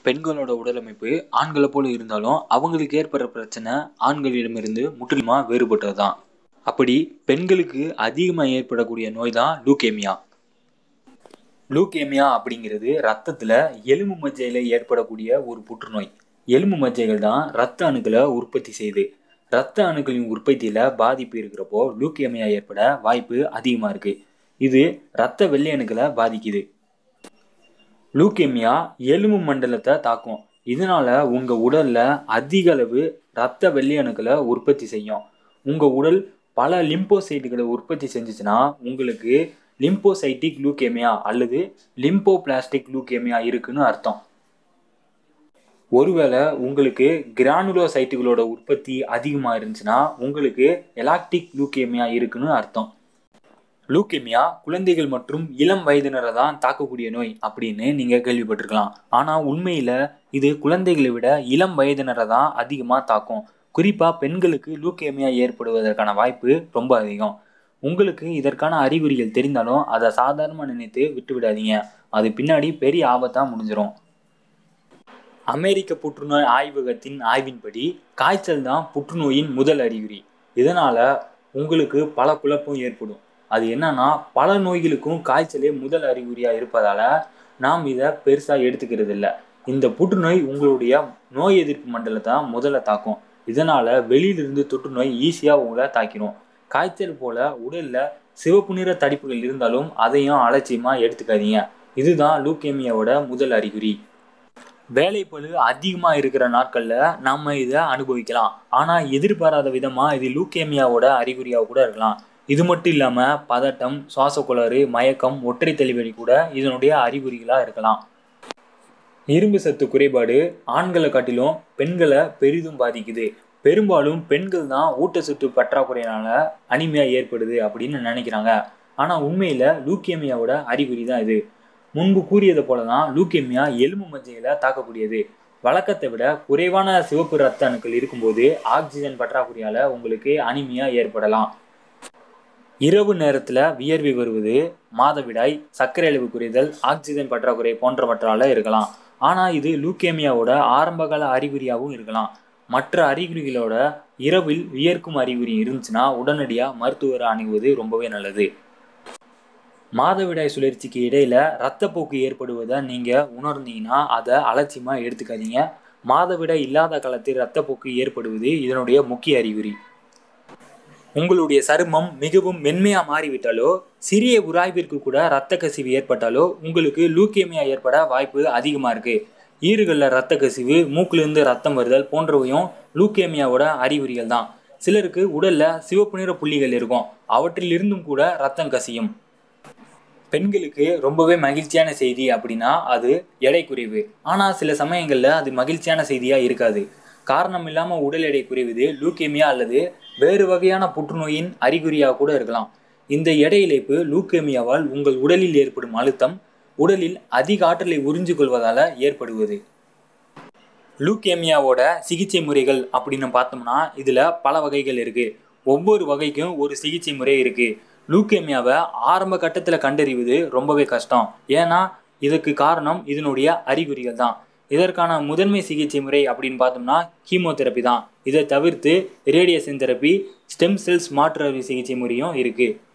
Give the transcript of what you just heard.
பெண்களோட உடலமைப்பு ஆண்களை போல இருந்தாலும் அவங்களுக்கு ஏற்படுற பிரச்சனை ஆண்களிடமிருந்து முற்றிலுமா வேறுபட்டது தான் அப்படி பெண்களுக்கு அதிகமாக ஏற்படக்கூடிய நோய் தான் லூகேமியா லூகேமியா அப்படிங்கிறது ரத்தத்தில் எலும்பு மஜ்ஜையில் ஏற்படக்கூடிய ஒரு புற்றுநோய் எலும்பு மஜ்ஜைகள் தான் ரத்த அணுக்களை உற்பத்தி செய்யுது ரத்த அணுக்களின் உற்பத்தியில் பாதிப்பு இருக்கிறப்போ லூகேமியா ஏற்பட வாய்ப்பு அதிகமாக இருக்குது இது ரத்த வெள்ளை அணுக்களை பாதிக்குது லூகேமியா எலும்பு மண்டலத்தை தாக்கும் இதனால உங்க உடல்ல அதிக அளவு ரத்த வெள்ளை அணுக்களை உற்பத்தி செய்யும் உங்க உடல் பல லிம்போசைட்டுகளை உற்பத்தி செஞ்சுச்சுன்னா உங்களுக்கு லிம்போசைட்டிக் லூகேமியா அல்லது லிம்போபிளாஸ்டிக் லூகேமியா இருக்குன்னு அர்த்தம் ஒருவேளை உங்களுக்கு கிரானுலோசைட்டுகளோட உற்பத்தி அதிகமாக இருந்துச்சுன்னா உங்களுக்கு எலாக்டிக் லூகேமியா இருக்குன்னு அர்த்தம் லூகேமியா குழந்தைகள் மற்றும் இளம் வயதினரை தான் தாக்கக்கூடிய நோய் அப்படின்னு நீங்கள் கேள்விப்பட்டிருக்கலாம் ஆனால் உண்மையில் இது குழந்தைகளை விட இளம் வயதினரை தான் அதிகமாக தாக்கும் குறிப்பாக பெண்களுக்கு லூகேமியா ஏற்படுவதற்கான வாய்ப்பு ரொம்ப அதிகம் உங்களுக்கு இதற்கான அறிகுறிகள் தெரிந்தாலும் அதை சாதாரணமாக நினைத்து விட்டு விடாதீங்க அது பின்னாடி பெரிய ஆபத்தாக முடிஞ்சிடும் அமெரிக்க புற்றுநோய் ஆய்வகத்தின் ஆய்வின்படி காய்ச்சல் தான் புற்றுநோயின் முதல் அறிகுறி இதனால் உங்களுக்கு பல குழப்பம் ஏற்படும் அது என்னன்னா பல நோய்களுக்கும் காய்ச்சலே முதல் அறிகுறியாக இருப்பதால் நாம் இதை பெருசாக எடுத்துக்கிறது இல்லை இந்த புற்றுநோய் உங்களுடைய நோய் எதிர்ப்பு மண்டலத்தை முதல்ல தாக்கும் இதனால் வெளியிலிருந்து தொற்று நோய் ஈஸியாக உங்களை தாக்கிடும் காய்ச்சல் போல உடலில் சிவப்பு நிற தடிப்புகள் இருந்தாலும் அதையும் அலட்சியமாக எடுத்துக்காதீங்க இதுதான் லூகேமியாவோட முதல் அறிகுறி வேலைப்பளு அதிகமாக இருக்கிற நாட்களில் நம்ம இதை அனுபவிக்கலாம் ஆனால் எதிர்பாராத விதமாக இது லூகேமியாவோட அறிகுறியாக கூட இருக்கலாம் இது மட்டும் இல்லாமல் பதட்டம் சுவாச கோளாறு மயக்கம் ஒற்றை தலைவலி கூட இதனுடைய அறிகுறிகளாக இருக்கலாம் இரும்பு சத்து குறைபாடு ஆண்களை காட்டிலும் பெண்களை பெரிதும் பாதிக்குது பெரும்பாலும் பெண்கள் தான் ஊட்டச்சத்து பற்றாக்குறையினால அனிமையா ஏற்படுது அப்படின்னு நினைக்கிறாங்க ஆனால் உண்மையில் லூக்கேமியாவோட அறிகுறி தான் இது முன்பு கூறியது போல தான் லூக்கேமியா எலும்பு மஜ்ஜையில் தாக்கக்கூடியது வழக்கத்தை விட குறைவான சிவப்பு ரத்த அணுக்கள் இருக்கும்போது ஆக்சிஜன் பற்றாக்குறையால் உங்களுக்கு அனிமியா ஏற்படலாம் இரவு நேரத்தில் வியர்வை வருவது மாதவிடாய் சர்க்கரை அளவு குறைதல் ஆக்சிஜன் பற்றாக்குறை போன்றவற்றால இருக்கலாம் ஆனால் இது லூக்கேமியாவோட ஆரம்பகால அறிகுறியாகவும் இருக்கலாம் மற்ற அறிகுறிகளோட இரவில் வியர்க்கும் அறிகுறி இருந்துச்சுன்னா உடனடியாக மருத்துவரை அணுகுவது ரொம்பவே நல்லது மாதவிடாய் சுழற்சிக்கு இடையில ரத்தப்போக்கு ஏற்படுவதை நீங்கள் உணர்ந்தீங்கன்னா அதை அலட்சியமாக எடுத்துக்காதீங்க மாதவிடாய் இல்லாத காலத்தில் ரத்தப்போக்கு ஏற்படுவது இதனுடைய முக்கிய அறிகுறி உங்களுடைய சருமம் மிகவும் மென்மையாக மாறிவிட்டாலோ சிறிய உராய்விற்கு கூட இரத்த கசிவு ஏற்பட்டாலோ உங்களுக்கு லூக்கேமியா ஏற்பட வாய்ப்பு அதிகமாக இருக்குது ஈறுகளில் இரத்த கசிவு மூக்கிலிருந்து ரத்தம் வருதல் போன்றவையும் லூக்கேமியாவோட அறிகுறிகள் தான் சிலருக்கு உடலில் சிவப்பு நிற புள்ளிகள் இருக்கும் அவற்றில் இருந்தும் கூட ரத்தம் கசியும் பெண்களுக்கு ரொம்பவே மகிழ்ச்சியான செய்தி அப்படின்னா அது எடை குறைவு ஆனால் சில சமயங்களில் அது மகிழ்ச்சியான செய்தியாக இருக்காது காரணம் இல்லாமல் உடல் எடை குறைவது லூக்கேமியா அல்லது வேறு வகையான புற்றுநோயின் அறிகுறியாக கூட இருக்கலாம் இந்த எடை இழைப்பு லூக்கேமியாவால் உங்கள் உடலில் ஏற்படும் அழுத்தம் உடலில் அதிக ஆற்றலை உறிஞ்சு கொள்வதால் ஏற்படுவது லூக்கேமியாவோட சிகிச்சை முறைகள் அப்படின்னு பார்த்தோம்னா இதில் பல வகைகள் இருக்குது ஒவ்வொரு வகைக்கும் ஒரு சிகிச்சை முறை இருக்குது லூக்கேமியாவை ஆரம்ப கட்டத்தில் கண்டறிவது ரொம்பவே கஷ்டம் ஏன்னா இதுக்கு காரணம் இதனுடைய அறிகுறிகள் தான் இதற்கான முதன்மை சிகிச்சை முறை அப்படின்னு பார்த்தோம்னா கீமோதெரப்பி தான் இதை தவிர்த்து ரேடியேஷன் தெரப்பி ஸ்டெம் செல்ஸ் மாற்று அறுவை சிகிச்சை முறையும் இருக்குது